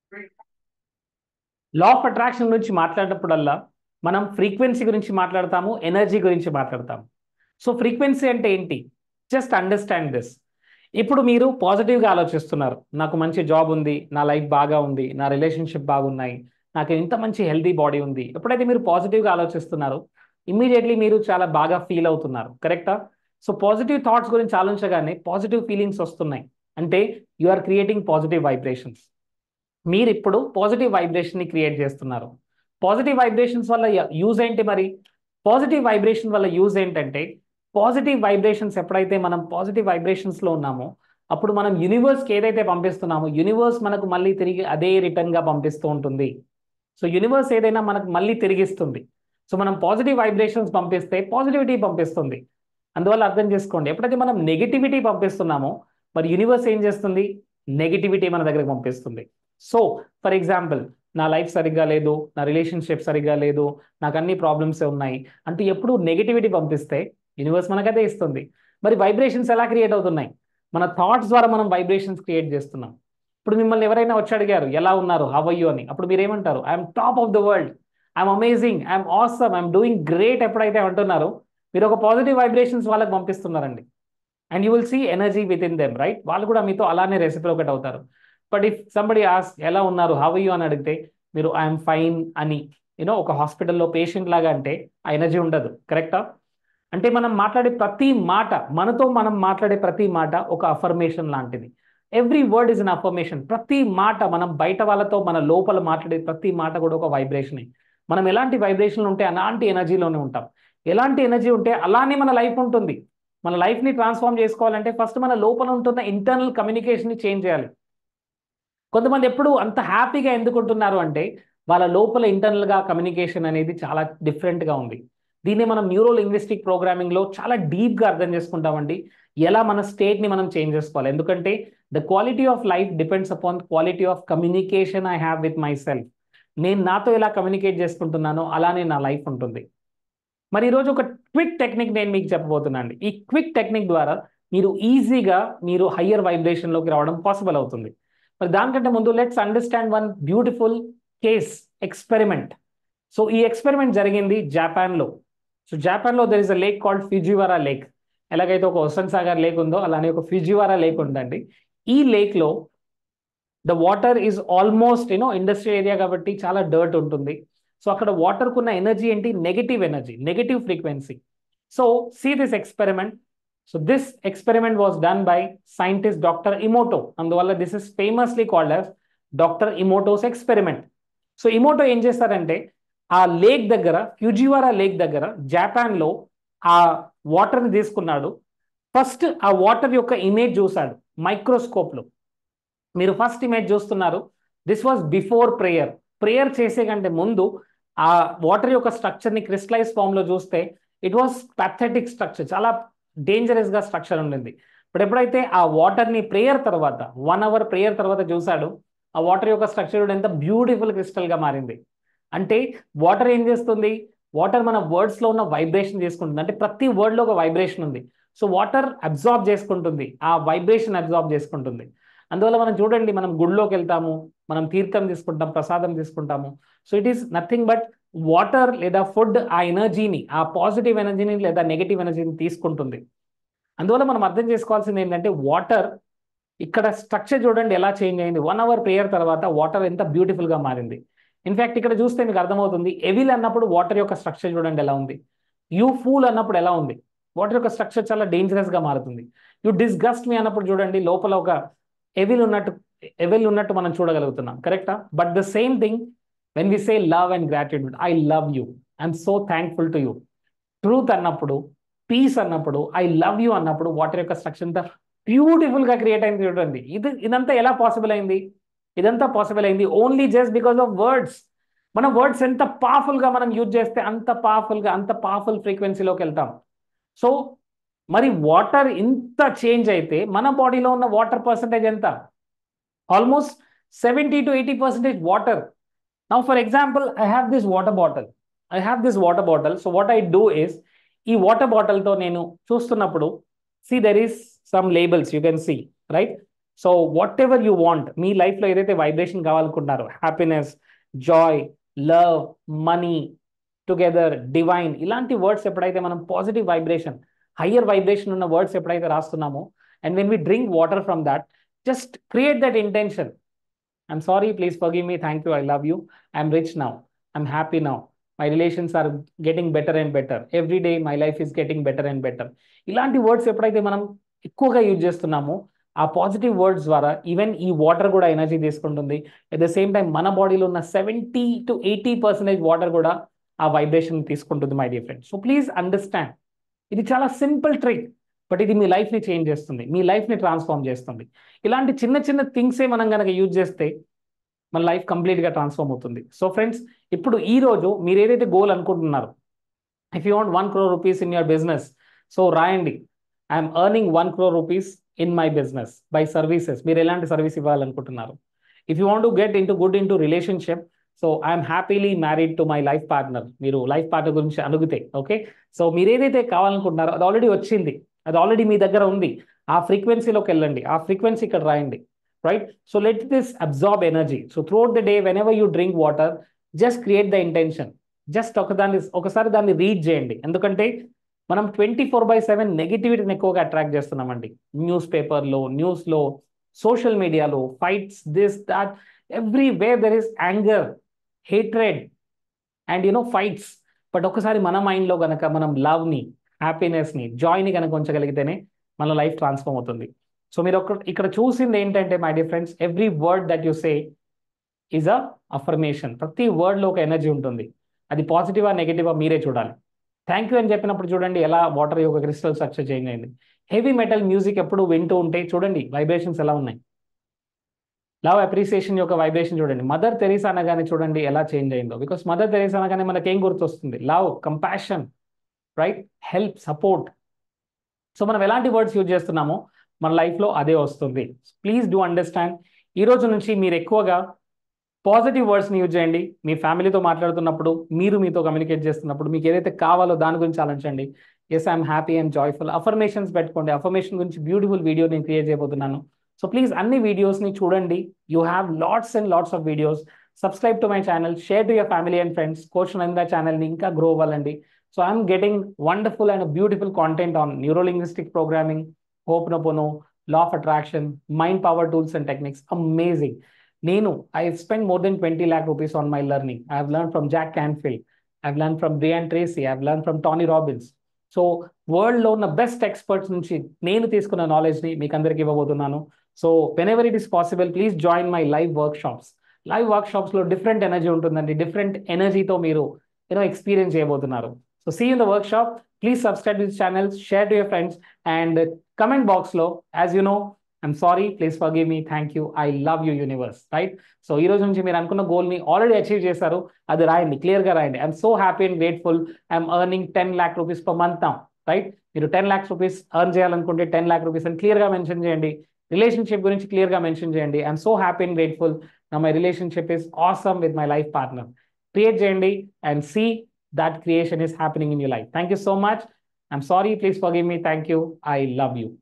law of attraction గురించి మాట్లాడినప్పుడల్లా మనం frequency గురించి మాట్లాడతాము ఎనర్జీ గురించి మాట్లాడతాము సో ఫ్రీక్వెన్సీ అంటే ఏంటి జస్ట్ అండర్స్టాండ్ దిస్ ఇప్పుడు మీరు పాజిటివ్గా ఆలోచిస్తున్నారు నాకు మంచి జాబ్ ఉంది నా లైఫ్ బాగా ఉంది నా రిలేషన్షిప్ బాగున్నాయి నాకు ఇంత మంచి హెల్తీ బాడీ ఉంది ఎప్పుడైతే మీరు పాజిటివ్గా ఆలోచిస్తున్నారో ఇమ్మీడియట్లీ మీరు చాలా బాగా ఫీల్ అవుతున్నారు కరెక్టా సో పాజిటివ్ థాట్స్ గురించి ఆలోచించగానే పాజిటివ్ ఫీలింగ్స్ వస్తున్నాయి అంటే you are creating positive vibrations మీరు ఇప్పుడు పాజిటివ్ వైబ్రేషన్ని క్రియేట్ చేస్తున్నారు పాజిటివ్ వైబ్రేషన్స్ వల్ల యూజ్ ఏంటి మరి పాజిటివ్ వైబ్రేషన్ వల్ల యూజ్ ఏంటంటే పాజిటివ్ వైబ్రేషన్స్ ఎప్పుడైతే మనం పాజిటివ్ వైబ్రేషన్స్లో ఉన్నామో అప్పుడు మనం యూనివర్స్కి ఏదైతే పంపిస్తున్నామో యూనివర్స్ మనకు మళ్ళీ తిరిగి అదే రిటర్న్గా పంపిస్తూ ఉంటుంది సో యూనివర్స్ ఏదైనా మనకు మళ్ళీ తిరిగిస్తుంది సో మనం పాజిటివ్ వైబ్రేషన్స్ పంపిస్తే పాజిటివిటీ పంపిస్తుంది అందువల్ల అర్థం చేసుకోండి ఎప్పుడైతే మనం నెగిటివిటీ పంపిస్తున్నామో మరి యూనివర్స్ ఏం చేస్తుంది నెగిటివిటీ మన దగ్గరకు పంపిస్తుంది సో ఫర్ ఎగ్జాంపుల్ నా లైఫ్ సరిగ్గా లేదు నా రిలేషన్షిప్ సరిగ్గా లేదు నాకు అన్ని ప్రాబ్లమ్స్ ఉన్నాయి అంటూ ఎప్పుడు నెగిటివిటీ పంపిస్తే యూనివర్స్ మనకదే ఇస్తుంది మరి వైబ్రేషన్స్ ఎలా క్రియేట్ అవుతున్నాయి మన థాట్స్ ద్వారా మనం వైబ్రేషన్స్ క్రియేట్ చేస్తున్నాం ఇప్పుడు మిమ్మల్ని ఎవరైనా వచ్చి అడిగారు ఎలా ఉన్నారు హవయ్యూ అని అప్పుడు మీరు ఏమంటారు I'm top of the world I'm amazing I'm awesome I'm doing great ఎప్పుడైతే అంటున్నారో మీరు ఒక పాజిటివ్ వైబ్రేషన్స్ వాళ్ళకి పంపిస్తున్నారండి and you will see energy within them right వాళ్ళు కూడా మీతో అలానే రెసిప్రోకేట్ అవుతారు బట్ ఇఫ్ సంబడి ఆస్ ఎలా ఉన్నారు హవ్ యూ అని అడిగితే మీరు ఐఎమ్ ఫైన్ అని యూనో ఒక హాస్పిటల్లో పేషెంట్ లాగా అంటే ఆ ఎనర్జీ ఉండదు కరెక్టా అంటే మనం మాట్లాడే ప్రతి మాట మనతో మనం మాట్లాడే ప్రతి మాట ఒక అఫర్మేషన్ లాంటిది every word is an affirmation ప్రతి మాట మనం బయట వాళ్ళతో మన లోపల మాట్లాడే ప్రతి మాట కూడా ఒక వైబ్రేషనే మనం ఎలాంటి వైబ్రేషన్ ఉంటే అలాంటి ఎనర్జీలోనే ఉంటాం ఎలాంటి ఎనర్జీ ఉంటే అలానే మన లైఫ్ ఉంటుంది మన లైఫ్ని ట్రాన్స్ఫార్మ్ చేసుకోవాలంటే ఫస్ట్ మన లోపల ఉంటున్న ఇంటర్నల్ కమ్యూనికేషన్ని చేంజ్ చేయాలి కొంతమంది ఎప్పుడు అంత హ్యాపీగా ఎందుకు ఉంటున్నారు అంటే వాళ్ళ లోపల ఇంటర్నల్గా కమ్యూనికేషన్ అనేది చాలా డిఫరెంట్గా ఉంది దీన్ని మనం న్యూరో లింగ్విస్టిక్ ప్రోగ్రామింగ్లో చాలా డీప్గా అర్థం చేసుకుంటామండి ఎలా మన స్టేట్ని మనం చేంజ్ చేసుకోవాలి ఎందుకంటే the quality of life depends upon quality of communication I have with myself నేను నాతో ఎలా కమ్యూనికేట్ చేసుకుంటున్నానో అలానే నా లైఫ్ ఉంటుంది మరి ఈరోజు ఒక క్విక్ టెక్నిక్ నేను మీకు చెప్పబోతున్నాను ఈ క్విక్ టెక్నిక్ ద్వారా మీరు ఈజీగా మీరు హయ్యర్ వైబ్రేషన్లోకి రావడం పాసిబుల్ అవుతుంది మరి దానికంటే ముందు let's understand one beautiful case experiment so ఈ ఎక్స్పెరిమెంట్ జరిగింది జాపాన్లో సో జాపాన్లో there is a lake called Fujiwara lake ఎలాగైతే ఒక హుసన్ సాగర్ లేక్ ఉందో అలానే ఒక ఫిజివారా లేక్ ఉందండి ఈ లేక్లో the water is almost you know industrial area కాబట్టి చాలా డర్ట్ ఉంటుంది సో అక్కడ వాటర్కు ఉన్న ఎనర్జీ ఏంటి negative energy negative frequency so see this experiment so this experiment was done by scientist doctor Emoto అందువల్ల this is famously called as doctor Emoto's experiment so Emoto ఏం చేస్తారంటే ఆ లేక్ దగ్గర ఫ్యూజివారా lake దగ్గర జాపాన్లో ఆ వాటర్ని తీసుకున్నాడు ఫస్ట్ ఆ వాటర్ యొక్క ఇమేజ్ చూశాడు మైక్రోస్కోప్లో మీరు ఫస్ట్ ఇమేజ్ చూస్తున్నారు this was before prayer prayer చేసే కంటే ముందు ఆ వాటర్ యొక్క స్ట్రక్చర్ని క్రిస్టలైజ్ ఫామ్లో చూస్తే ఇట్ వాస్ ప్యాథెటిక్ స్ట్రక్చర్ చాలా డేంజరస్గా స్ట్రక్చర్ ఉండింది ఇప్పుడు ఎప్పుడైతే ఆ వాటర్ని ప్రేయర్ తర్వాత వన్ అవర్ ప్రేయర్ తర్వాత చూశాడు ఆ వాటర్ యొక్క స్ట్రక్చర్ ఎంత బ్యూటిఫుల్ క్రిస్టల్గా మారింది అంటే వాటర్ ఏం చేస్తుంది వాటర్ మన వర్డ్స్లో ఉన్న వైబ్రేషన్ చేసుకుంటుంది అంటే ప్రతి వర్డ్లో ఒక వైబ్రేషన్ ఉంది సో వాటర్ అబ్జార్బ్ చేసుకుంటుంది ఆ వైబ్రేషన్ అబ్జార్బ్ చేసుకుంటుంది అందువల్ల మనం చూడండి మనం గుడిలోకి వెళ్తాము మనం తీర్థం తీసుకుంటాం ప్రసాదం తీసుకుంటాము so it is nothing but water లేదా ఫుడ్ ఆ ఎనర్జీని ఆ పాజిటివ్ ఎనర్జీని లేదా నెగిటివ్ ఎనర్జీని తీసుకుంటుంది అందువల్ల మనం అర్థం చేసుకోవాల్సింది ఏంటంటే వాటర్ ఇక్కడ స్ట్రక్చర్ చూడండి ఎలా చేంజ్ అయింది వన్ అవర్ ప్రేయర్ తర్వాత వాటర్ ఎంత బ్యూటిఫుల్గా మారింది ఇన్ఫ్యాక్ట్ ఇక్కడ చూస్తే మీకు అర్థమవుతుంది ఎవిల్ అన్నప్పుడు వాటర్ యొక్క స్ట్రక్చర్ చూడండి ఎలా ఉంది యూ ఫూల్ అన్నప్పుడు ఎలా ఉంది వాటర్ యొక్క స్ట్రక్చర్ చాలా డేంజరస్గా మారుతుంది యూ డిస్గస్ట్ మీ అన్నప్పుడు చూడండి లోపల ఒక ఎవిల్ ఉన్నట్టు ఎవెల్ ఉన్నట్టు మనం చూడగలుగుతున్నాం కరెక్టా but the same thing when we say love and gratitude I love you I'm so thankful to you truth అన్నప్పుడు పీస్ అన్నప్పుడు ఐ లవ్ యూ అన్నప్పుడు వాటర్ యొక్క స్ట్రక్చర్ అంతా బ్యూటిఫుల్గా క్రియేట్ అయింది చూడండి ఇది ఇదంతా ఎలా పాసిబుల్ అయింది ఇదంతా పాసిబుల్ అయింది only just because of words మన వర్డ్స్ ఎంత పవర్ఫుల్గా మనం యూజ్ చేస్తే అంత పవర్ఫుల్గా అంత పవర్ఫుల్ ఫ్రీక్వెన్సీలోకి వెళ్తాం సో మరి వాటర్ ఇంత చేంజ్ అయితే మన బాడీలో ఉన్న వాటర్ పర్సంటేజ్ ఎంత almost seventy to eighty percentage water now for example I have this water bottle I have this water bottle so what I do is ఈ వాటర్ బాటిల్తో నేను చూస్తున్నప్పుడు see there is some labels you can see right so whatever you want మీ లైఫ్లో ఏదైతే vibration కావాలనుకుంటున్నారో happiness joy love money together divine ఇలాంటి words ఎప్పుడైతే మనం పాజిటివ్ వైబ్రేషన్ హయ్యర్ వైబ్రేషన్ ఉన్న వర్డ్స్ ఎప్పుడైతే రాస్తున్నామో and when we drink water from that just create that intention I'm sorry please forgive me thank you I love you I'm rich now I'm happy now my relations are getting better and better every day my life is getting better and better ఇలాంటి words ఎప్పుడైతే మనం ఎక్కువగా use చేస్తున్నామో ఆ positive words ద్వారా even ఈ water కూడా energy తీసుకుంటుంది అట్ ద సేమ్ టైం మన బాడీలో ఉన్న seventy to eighty percentage water కూడా ఆ వైబ్రేషన్ తీసుకుంటుంది my dear friend so please understand ఇది చాలా సింపుల్ ట్రిక్ బట్ ఇది మీ లైఫ్ని చేంజ్ చేస్తుంది మీ లైఫ్ని ట్రాన్స్ఫార్మ్ చేస్తుంది ఇలాంటి చిన్న చిన్న థింగ్సే మనం కనుక యూజ్ చేస్తే మన లైఫ్ కంప్లీట్గా ట్రాన్స్ఫార్మ్ అవుతుంది సో ఫ్రెండ్స్ ఇప్పుడు ఈ రోజు మీరు ఏదైతే గోల్ అనుకుంటున్నారో if you want one crore rupees in your business so రాయండి I'm earning one crore rupees in my business by services మీరు ఎలాంటి సర్వీస్ ఇవ్వాలనుకుంటున్నారు if you want to get into good into relationship so I'm happily married to my life partner మీరు life partner గురించి అడిగితే okay so మీరు ఏదైతే కావాలనుకుంటున్నారో అది already వచ్చింది అది ఆల్రెడీ మీ దగ్గర ఉంది ఆ ఫ్రీక్వెన్సీలోకి వెళ్ళండి ఆ ఫ్రీక్వెన్సీ ఇక్కడ రాయండి right so let this absorb energy so throughout the day whenever you drink water just create the intention just ఒకదాన్ని ఒకసారి దాన్ని రీడ్ చేయండి ఎందుకంటే మనం ట్వంటీ ఫోర్ బై సెవెన్ నెగిటివిటీని ఎక్కువగా అట్రాక్ట్ చేస్తున్నామండి న్యూస్ పేపర్లో న్యూస్లో సోషల్ మీడియాలో fights this that everywhere there is anger hatred and you know fights but ఒకసారి మన మైండ్లో కనుక మనం లవ్ని హ్యాపీనెస్ని జాయ్ని కనుక ఉంచగలిగితేనే మన లైఫ్ ట్రాన్స్ఫార్మ్ అవుతుంది సో మీరు ఒక ఇక్కడ చూసింది ఏంటంటే my dear friends every word that you say is a affirmation ప్రతి వర్డ్లో ఒక ఎనర్జీ ఉంటుంది అది పాజిటివా నెగిటివా మీరే చూడాలి థ్యాంక్ యూ అని చెప్పినప్పుడు చూడండి ఎలా వాటర్ యొక్క క్రిస్టల్ స్ట్రక్చర్ చేంజ్ అయింది హెవీ మెటల్ మ్యూజిక్ ఎప్పుడు వింటూ ఉంటే చూడండి వైబ్రేషన్స్ ఎలా ఉన్నాయి లవ్ అప్రిసియేషన్ యొక్క వైబ్రేషన్ చూడండి మదర్ తెరీసా అనగానే చూడండి ఎలా చేంజ్ అయిందో బికాస్ మదర్ తెరీసా అనగానే మనకేం గుర్తొస్తుంది love compassion right help support so మనం ఎలాంటి వర్డ్స్ యూజ్ చేస్తున్నామో మన లైఫ్లో అదే వస్తుంది ప్లీజ్ డూ అండర్స్టాండ్ ఈ రోజు నుంచి మీరు ఎక్కువగా పాజిటివ్ వర్డ్స్ని యూజ్ చేయండి మీ ఫ్యామిలీతో మాట్లాడుతున్నప్పుడు మీరు మీతో కమ్యూనికేట్ చేస్తున్నప్పుడు మీకు ఏదైతే కావాలో దాని గురించి ఆలోచించండి yes I'm happy and joyful affirmations పెట్టుకోండి అఫర్మేషన్ గురించి బ్యూటిఫుల్ వీడియో నేను క్రియేట్ చేయబోతున్నాను సో ప్లీజ్ అన్ని వీడియోస్ని చూడండి you have lots and lots of videos subscribe to my channel share to your family and friends coach Nanda ఛానల్ని ఇంకా గ్రో అవ్వాలండి so I'm getting wonderful and beautiful content on neurolinguistic programming hope నొపోనో law of attraction mind power tools and techniques amazing నేను I spend more than twenty lakh rupees on my learning I have learn from Jack Canfield I have learn from Brian Tracy I have learn from Tony Robbins so వరల్డ్లో ఉన్న best experts నుంచి నేను తీసుకున్న నాలెడ్జ్ని మీకు అందరికి ఇవ్వబోతున్నాను so whenever it is possible please join my live workshops live వర్క్ షాప్స్లో డిఫరెంట్ ఎనర్జీ ఉంటుందండి డిఫరెంట్ ఎనర్జీతో మీరు యూనో ఎక్స్పీరియన్స్ చేయబోతున్నారు so see in the workshop please subscribe this channel share to your friends and comment బాక్స్లో as you know I'm sorry please forgive me thank you I love you universe right so ఈ రోజు నుంచి మీరు అనుకున్న గోల్ని already achieve చేశారు అది రాయండి క్లియర్గా రాయండి I'm so happy and grateful I'm earning ten lakh rupees per month right మీరు టెన్ ల్యాక్స్ రూపీస్ ఎర్న్ చేయాలనుకుంటే టెన్ ల్యాక్ రూపీస్ అని క్లియర్గా మెన్షన్ చేయండి రిలేషన్షిప్ గురించి క్లియర్గా మెన్షన్ చేయండి I'm so happy and grateful నా my relationship is awesome with my life partner create చేయండి and see that creation is happening in you life thank you so much I'm sorry please forgive me thank you I love you